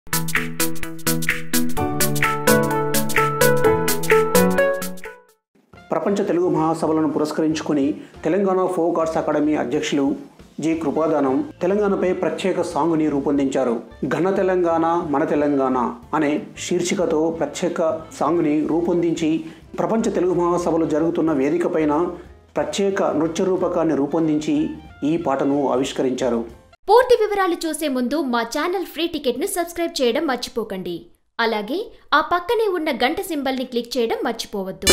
ప్రపంచ తెలుగు మహాసభలను పురస్కరించుకుని తెలంగాణ ఫోక్ ఆర్ట్స్ అకాడమీ అధ్యక్షులు జి కృపాదానం తెలంగాణపై ప్రత్యేక సాంగ్ని రూపొందించారు ఘన తెలంగాణ మన తెలంగాణ అనే శీర్షికతో ప్రత్యేక సాంగ్ని రూపొందించి ప్రపంచ తెలుగు మహాసభలు జరుగుతున్న వేదికపైన ప్రత్యేక నృత్య రూపకాన్ని రూపొందించి ఈ పాటను ఆవిష్కరించారు పూర్తి వివరాలు చూసే ముందు మా ఛానల్ ఫ్రీ టికెట్ను సబ్స్క్రైబ్ చేయడం మర్చిపోకండి అలాగే ఆ పక్కనే ఉన్న గంట సింబల్ని క్లిక్ చేయడం మర్చిపోవద్దు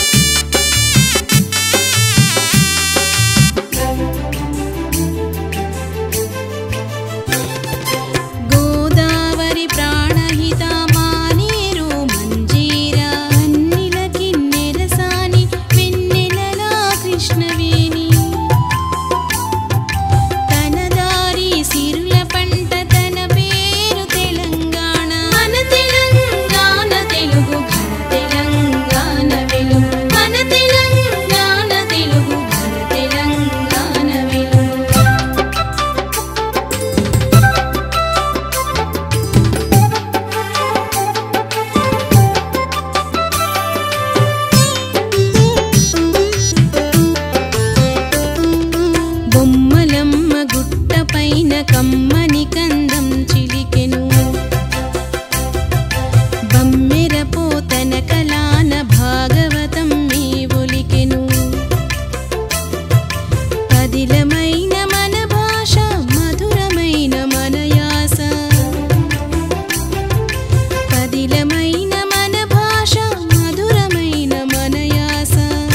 గోదావరి ప్రాణహిత మానేరు మంజీరా అన్నిల కిన్నెరసాని వెన్నెలలా కృష్ణవేణి తన దారి సిరుల పంట తన పేరు తెలంగాణ మన తెలంగాణ తెలుగు ఘన తెలంగాణ వెలుగు మన తెలంగాణ తెలుగు ఘన తెలంగాణ వెలుగు బొమ్మలమ్మ గుట్ట పైన కమ్మని కందం చిలికెను బమ్మెర పోతన కలాన భాగవతం మే ఒలికెను పదిలమైన మన భాష మధురమైన మన యాస పదిలమైన మన భాష మధురమైన మన యాస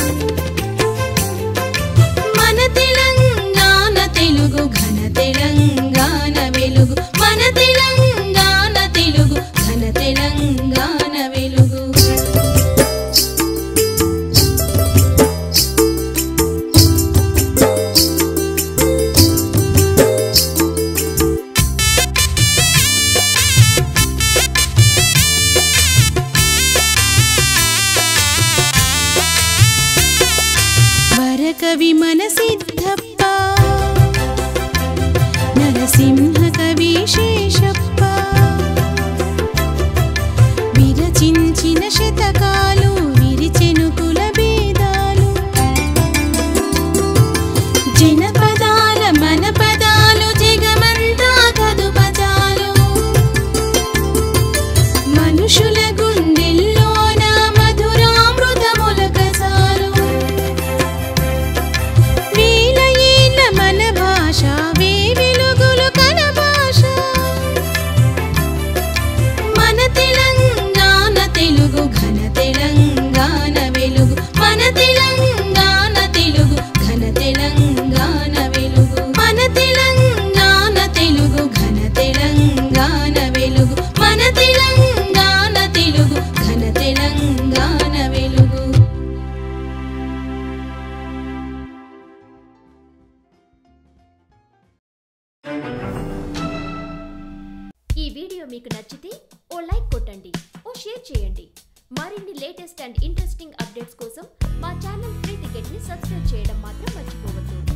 మన తెలంగాణ తెలుగు ఘన తెలంగాణ వెలుగు మన తెలంగాణ తెలుగు ఘన తెలంగాణ వెలుగు వరకవి మన సిద్ధప్ప నరసింహ కవి శేషప్ప విరచించిన శతకాలు విరిచెను కుల భేదాలు జనపదాల మన పదాలు జగమంతా కదుపజాలు మనుషుల గుండెల్లోన మధురామృతములకసాలు వేల ఏళ్ళ మన భాష వే వెలుగులు కల భాష మన తెలంగాణ తెలుగు ఘన తెలంగాణ వెలుగు మన తెలంగాణ తెలుగు ఘన తెలంగాణ వెలుగు మన తెలంగాణ తెలుగు ఘన తెలంగాణ వెలుగు మన తెలంగాణ తెలుగు ఘన తెలంగాణ వెలుగు ఈ వీడియో మీకు నచ్చితే ఓ లైక్ కొట్టండి ఓ షేర్ చేయండి మరిన్ని లేటెస్ట్ అండ్ ఇంట్రెస్టింగ్ అప్డేట్స్ కోసం మా ఛానల్ ఫ్రీ టికెట్ని సబ్స్క్రైబ్ చేయడం మాత్రం మర్చిపోవద్దు